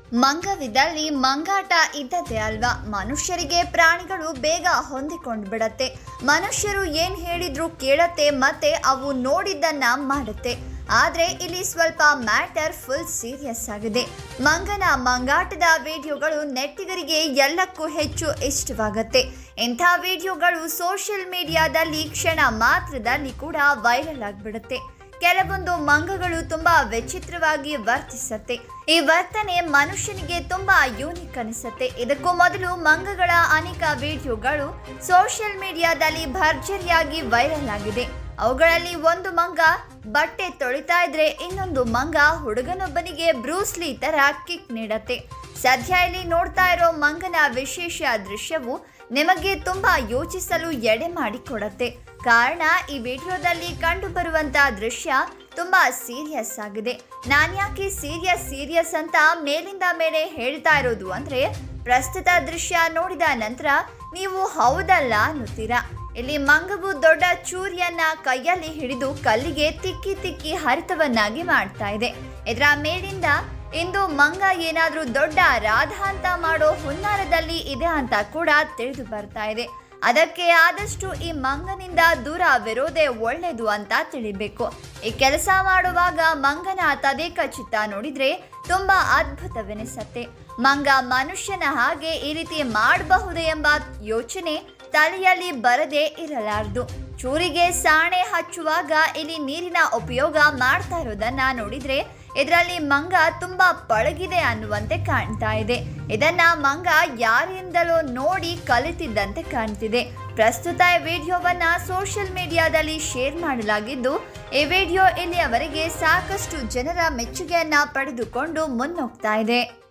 ಮಂಗವಿದ್ದಲ್ಲಿ ಮಂಗಾಟ ಇದ್ದದ್ದೇ ಅಲ್ವಾ ಮನುಷ್ಯರಿಗೆ ಪ್ರಾಣಿಗಳು ಬೇಗ ಹೊಂದಿಕೊಂಡು ಬಿಡತ್ತೆ ಮನುಷ್ಯರು ಏನ್ ಹೇಳಿದ್ರು ಕೇಳತ್ತೆ ಮತ್ತೆ ಅವು ನೋಡಿದ್ದನ್ನ ಮಾಡುತ್ತೆ ಆದ್ರೆ ಇಲ್ಲಿ ಸ್ವಲ್ಪ ಮ್ಯಾಟರ್ ಫುಲ್ ಸೀರಿಯಸ್ ಆಗಿದೆ ಮಂಗನ ಮಂಗಾಟದ ವಿಡಿಯೋಗಳು ನೆಟ್ಟಿಗರಿಗೆ ಎಲ್ಲಕ್ಕೂ ಹೆಚ್ಚು ಇಷ್ಟವಾಗತ್ತೆ ಇಂಥ ವಿಡಿಯೋಗಳು ಸೋಷಿಯಲ್ ಮೀಡಿಯಾದಲ್ಲಿ ಕ್ಷಣ ಮಾತ್ರದಲ್ಲಿ ಕೂಡ ವೈರಲ್ ಆಗಿಬಿಡುತ್ತೆ ಕೆಲವೊಂದು ಮಂಗಗಳು ತುಂಬಾ ವಿಚಿತ್ರವಾಗಿ ವರ್ತಿಸತ್ತೆ ಈ ವರ್ತನೆ ಮನುಷ್ಯನಿಗೆ ತುಂಬಾ ಯೂನಿಕ್ ಅನಿಸುತ್ತೆ ಇದಕ್ಕೂ ಮೊದಲು ಮಂಗಗಳ ಅನೇಕ ವಿಡಿಯೋಗಳು ಸೋಷಿಯಲ್ ಮೀಡಿಯಾದಲ್ಲಿ ಭರ್ಜರಿಯಾಗಿ ವೈರಲ್ ಆಗಿದೆ ಅವುಗಳಲ್ಲಿ ಒಂದು ಮಂಗ ಬಟ್ಟೆ ತೊಳಿತಾ ಇದ್ರೆ ಇನ್ನೊಂದು ಮಂಗ ಹುಡುಗನೊಬ್ಬನಿಗೆ ಬ್ರೂಸ್ಲಿ ತರ ಕಿಕ್ ನೀಡತ್ತೆ ಸದ್ಯ ಇಲ್ಲಿ ನೋಡ್ತಾ ಇರೋ ಮಂಗನ ವಿಶೇಷ ದೃಶ್ಯವು ನಿಮಗೆ ತುಂಬಾ ಯೋಚಿಸಲು ಎಡೆ ಮಾಡಿಕೊಡತ್ತೆ ಕಾರಣ ಈ ವಿಡಿಯೋದಲ್ಲಿ ಕಂಡು ಬರುವಂತ ದೃಶ್ಯ ತುಂಬಾ ಸೀರಿಯಸ್ ಆಗಿದೆ ನಾನ್ಯಾಕೆ ಸೀರಿಯಸ್ ಸೀರಿಯಸ್ ಅಂತ ಮೇಲಿಂದ ಮೇಲೆ ಹೇಳ್ತಾ ಇರೋದು ಅಂದ್ರೆ ಪ್ರಸ್ತುತ ದೃಶ್ಯ ನೋಡಿದ ನಂತರ ನೀವು ಹೌದಲ್ಲ ಅನ್ನುತ್ತೀರಾ ಇಲ್ಲಿ ಮಂಗವು ದೊಡ್ಡ ಚೂರಿಯನ್ನ ಕೈಯಲ್ಲಿ ಹಿಡಿದು ಕಲ್ಲಿಗೆ ತಿಕ್ಕಿ ತಿಕ್ಕಿ ಹರಿತವನ್ನಾಗಿ ಮಾಡ್ತಾ ಇದೆ ಇದರ ಮೇಲಿಂದ ಇಂದು ಮಂಗ ಏನಾದ್ರೂ ದೊಡ್ಡ ರಾಧಾಂತ ಮಾಡೋ ಹುನ್ನಾರದಲ್ಲಿ ಇದೆ ಅಂತ ಕೂಡ ತಿಳಿದು ಬರ್ತಾ ಇದೆ ಅದಕ್ಕೆ ಆದಷ್ಟು ಈ ಮಂಗನಿಂದ ದೂರವಿರೋದೇ ಒಳ್ಳೆಯದು ಅಂತ ತಿಳಿಬೇಕು ಈ ಕೆಲಸ ಮಾಡುವಾಗ ಮಂಗನ ತದೇಕ ಚಿತ್ತ ನೋಡಿದ್ರೆ ತುಂಬಾ ಅದ್ಭುತವೆನಿಸತ್ತೆ ಮಂಗ ಮನುಷ್ಯನ ಹಾಗೆ ಈ ರೀತಿ ಮಾಡಬಹುದೇ ಎಂಬ ಯೋಚನೆ ತಲೆಯಲ್ಲಿ ಬರದೇ ಇರಲಾರದು ಚೂರಿಗೆ ಸಾಣೆ ಹಚ್ಚುವಾಗ ಇಲ್ಲಿ ನೀರಿನ ಉಪಯೋಗ ಮಾಡ್ತಾ ಇರೋದನ್ನ ನೋಡಿದ್ರೆ ಇದರಲ್ಲಿ ಮಂಗ ತುಂಬಾ ಪಳಗಿದೆ ಅನ್ನುವಂತೆ ಕಾಣ್ತಾ ಇದೆ ಇದನ್ನ ಮಂಗ ಯಾರಿಂದಲೋ ನೋಡಿ ಕಲಿತಿದ್ದಂತೆ ಕಾಣ್ತಿದೆ ಪ್ರಸ್ತುತ ಈ ವಿಡಿಯೋವನ್ನ ಸೋಷಿಯಲ್ ಮೀಡಿಯಾದಲ್ಲಿ ಶೇರ್ ಮಾಡಲಾಗಿದ್ದು ಈ ವಿಡಿಯೋ ಇಲ್ಲಿಯವರೆಗೆ ಸಾಕಷ್ಟು ಜನರ ಮೆಚ್ಚುಗೆಯನ್ನ ಪಡೆದುಕೊಂಡು ಮುನ್ನೋಗ್ತಾ ಇದೆ